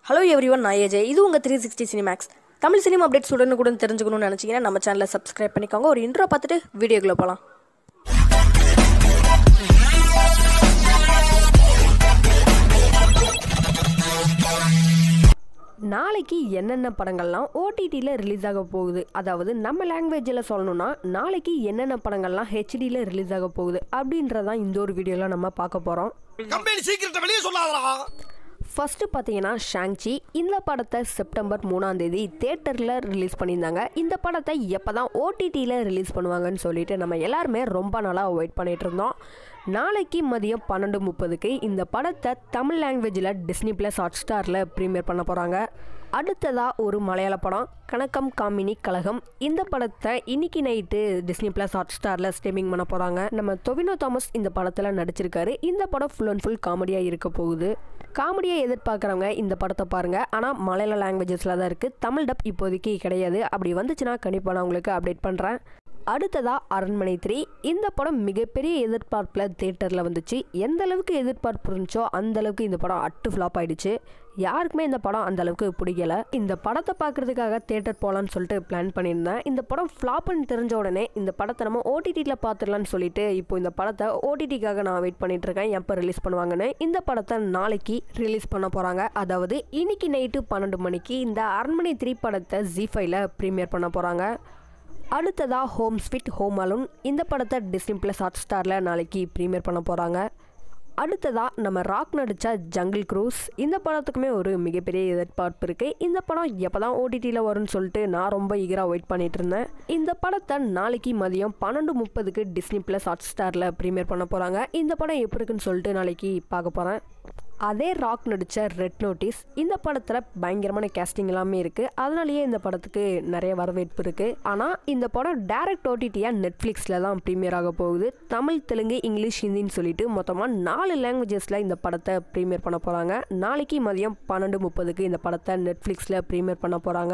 hello everyone நான் AJ இது உங்கள் three sixty Cinemax Tamil cinema updates உடனுக்குடன் தெரிஞ்சுக்கணும்னு நினச்சிங்கன்னா நம்ம சேனலை சப்ஸ்கிரைப் பண்ணிக்கோங்க ஒரு இன்ட்ரோ பார்த்துட்டு வீடியோக்குள்ளே போகலாம் நாளைக்கு என்னென்ன படங்கள்லாம் ஓடிடியில் ரிலீஸ் ஆக போகுது அதாவது நம்ம லாங்குவேஜில் சொல்லணும்னா நாளைக்கு என்னென்ன படங்கள்லாம் ஹெச்டியில் ரிலீஸ் ஆக போகுது அப்படின்றதான் இந்த ஒரு வீடியோவில் நம்ம பார்க்க போகிறோம் கம்பெனி சீக்கிரத்தை வெளியே சொல்லாதடா ஃபஸ்ட்டு பார்த்தீங்கன்னா ஷாங்சி இந்த படத்தை செப்டம்பர் மூணாம் தேதி தேட்டரில் ரிலீஸ் பண்ணியிருந்தாங்க இந்த படத்தை எப்போ தான் ஓடிடியில் ரிலீஸ் பண்ணுவாங்கன்னு சொல்லிட்டு நம்ம எல்லாருமே ரொம்ப நாளாக வெயிட் பண்ணிட்டு இருந்தோம் நாளைக்கு மதியம் பன்னெண்டு முப்பதுக்கு இந்த படத்தை தமிழ் லாங்குவேஜில் டிஸ்னி ப்ளஸ் ஹாட் ஸ்டாரில் ப்ரீமியர் பண்ண போகிறாங்க அடுத்ததாக ஒரு மலையாள படம் கணக்கம் காமினி கழகம் இந்த படத்தை இன்னைக்கு நைட்டு டிஸ்னி ப்ளஸ் ஹாட் ஸ்டாரில் ஸ்ட்ரீமிங் பண்ண போகிறாங்க நம்ம தொவினோ தாமஸ் இந்த படத்தில் நடிச்சிருக்காரு இந்த படம் ஃபுல் அண்ட் ஃபுல் காமெடியாக இருக்க போகுது காமெடியை எதிர்பார்க்குறவங்க இந்த படத்தை பாருங்கள் ஆனால் மலையாள லாங்குவேஜஸில் தான் இருக்குது தமிழ் டப் இப்போதைக்கு கிடையாது அப்படி வந்துச்சுன்னா கண்டிப்பாக நான் உங்களுக்கு அப்டேட் பண்ணுறேன் அடுத்ததாக அரண்மனை த்ரீ இந்த படம் மிகப்பெரிய எதிர்பார்ப்பில் தேட்டரில் வந்துச்சு எந்த அளவுக்கு எதிர்பார்ப்பு இருந்துச்சோ அந்த அளவுக்கு இந்த படம் அட்டு ஃப்ளாப் ஆயிடுச்சு யாருக்குமே இந்த படம் அந்த அளவுக்கு பிடிக்கல இந்த படத்தை பார்க்கறதுக்காக தேட்டர் போகலான்னு சொல்லிட்டு பிளான் பண்ணியிருந்தேன் இந்த படம் ஃப்ளாப்னு தெரிஞ்ச உடனே இந்த படத்தை நம்ம ஓடிடியில் பார்த்துடலான்னு சொல்லிட்டு இப்போ இந்த படத்தை ஓடிடிக்காக நான் வெயிட் பண்ணிட்டு இருக்கேன் எப்போ ரிலீஸ் பண்ணுவாங்கன்னு இந்த படத்தை நாளைக்கு ரிலீஸ் பண்ண போகிறாங்க அதாவது இன்னைக்கு நைட்டு பன்னெண்டு மணிக்கு இந்த அரண்மனை த்ரீ படத்தை ஜி ஃபைவ்ல ப்ரீமியர் பண்ண போகிறாங்க அடுத்ததா ஹோம் ஸ்வீட் ஹோம் அலோன் இந்த படத்தை டிஸ்னி ப்ளஸ் ஹாட் ஸ்டாரில் நாளைக்கு ப்ரீமியர் பண்ண போகிறாங்க அடுத்ததா நம்ம ராக் நடித்த ஜங்கிள் க்ரூஸ் இந்த படத்துக்குமே ஒரு மிகப்பெரிய எதிர்பார்ப்பு இருக்குது இந்த படம் எப்போ தான் ஓடிடியில் வரும்னு சொல்லிட்டு நான் ரொம்ப ஈகராக வெயிட் பண்ணிட்டு இருந்தேன் இந்த படத்தை நாளைக்கு மதியம் பன்னெண்டு முப்பதுக்கு டிஸ்னி ப்ளஸ் ஹாட் ஸ்டாரில் ப்ரீமியர் பண்ண போகிறாங்க இந்த படம் எப்படி இருக்குன்னு சொல்லிட்டு நாளைக்கு பார்க்க போகிறேன் அதே ராக் நடித்த ரெட் நோட்டீஸ் இந்த படத்தில் பயங்கரமான கேஸ்டிங் எல்லாமே இருக்குது அதனாலேயே இந்த படத்துக்கு நிறைய வரவேற்பு இருக்குது ஆனால் இந்த படம் டேரக்ட் ஓடிடியாக நெட்ஃப்ளிக்ஸில் தான் ப்ரீமியர் ஆக போகுது தமிழ் தெலுங்கு இங்கிலீஷ் ஹிந்தின்னு சொல்லிட்டு மொத்தமாக நாலு லாங்குவேஜஸில் இந்த படத்தை ப்ரீமியர் பண்ண போகிறாங்க நாளைக்கு மதியம் பன்னெண்டு முப்பதுக்கு இந்த படத்தை நெட்ஃப்ளிக்ஸில் ப்ரீமியர் பண்ண போகிறாங்க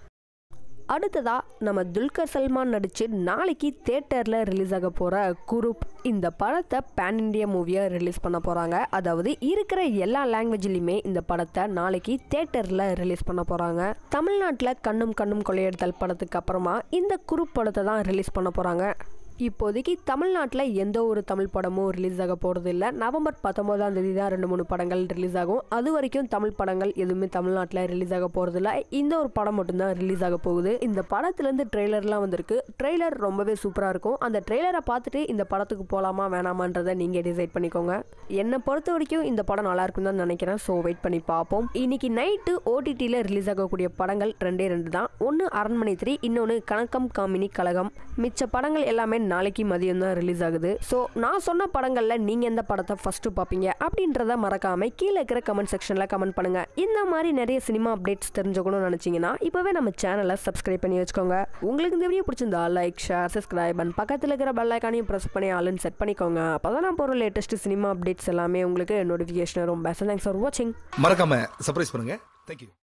அடுத்ததா நம்ம துல்கர் சல்மான் நடித்து நாளைக்கு தேட்டரில் ரிலீஸ் ஆக போகிற குரூப் இந்த படத்தை பேன் இண்டியா மூவியை ரிலீஸ் பண்ண போகிறாங்க அதாவது இருக்கிற எல்லா லாங்குவேஜ்லையுமே இந்த படத்தை நாளைக்கு தேட்டரில் ரிலீஸ் பண்ண போகிறாங்க தமிழ்நாட்டில் கண்ணும் கண்ணும் கொள்ளையெடுத்தல் படத்துக்கு அப்புறமா இந்த குரூப் படத்தை தான் ரிலீஸ் பண்ண போகிறாங்க இப்போதைக்கு தமிழ்நாட்டில் எந்த ஒரு தமிழ் படமும் ரிலீஸ் ஆக போகிறது இல்லை நவம்பர் பத்தொம்போதாம் தேதி தான் ரெண்டு மூணு படங்கள் ரிலீஸ் ஆகும் அது வரைக்கும் தமிழ் படங்கள் எதுவுமே தமிழ்நாட்டில் ரிலீஸ் ஆக போகிறது இல்லை இந்த ஒரு படம் மட்டும்தான் ரிலீஸ் ஆக போகுது இந்த படத்துலேருந்து ட்ரெய்லர்லாம் வந்திருக்கு ட்ரெய்லர் ரொம்பவே சூப்பராக இருக்கும் அந்த ட்ரெய்லரை பார்த்துட்டு இந்த படத்துக்கு போகலாமா வேணாமான்றதை நீங்கள் டிசைட் பண்ணிக்கோங்க என்னை பொறுத்த வரைக்கும் இந்த படம் நல்லா இருக்கும் தான் நினைக்கிறேன் ஸோ வெயிட் பண்ணி பார்ப்போம் இன்னைக்கு நைட்டு ஓடிடியில் ரிலீஸ் ஆகக்கூடிய படங்கள் ரெண்டே ரெண்டு தான் ஒன்று அரண்மனை த்ரீ இன்னொன்று கணக்கம் காமினி கழகம் மிச்ச படங்கள் எல்லாமே நாளைக்கு மதியம் தான் ரிலீஸ் ஆகுது ஸோ நான் சொன்ன படங்களில் நீங்கள் எந்த படத்தை ஃபஸ்ட்டு பார்ப்பீங்க அப்படின்றத மறக்காம கீழே இருக்கிற கமெண்ட் செக்ஷனில் கமெண்ட் பண்ணுங்க இந்த மாதிரி நிறைய சினிமா அப்டேட்ஸ் தெரிஞ்சுக்கணும்னு நினச்சிங்கன்னா இப்போவே நம்ம சேனலை சப்ஸ்கிரைப் பண்ணி வச்சுக்கோங்க உங்களுக்கு இந்த வீடியோ பிடிச்சிருந்தா லைக் ஷேர் சப்ஸ்கிரைப் அண்ட் பக்கத்தில் இருக்கிற பெல் ஐக்கானையும் ப்ரெஸ் பண்ணி ஆளுன்னு செட் பண்ணிக்கோங்க அப்போ தான் நான் போகிற லேட்டஸ்ட் சினிமா அப்டேட்ஸ் எல்லாமே உங்களுக்கு நோட்டிஃபிகேஷன் வரும் பெஸ்ட் தேங்க்ஸ் ஃபார் வாட்சிங் மறக்காம சர்ப்ரைஸ் பண்ணுங்க தேங்க்யூ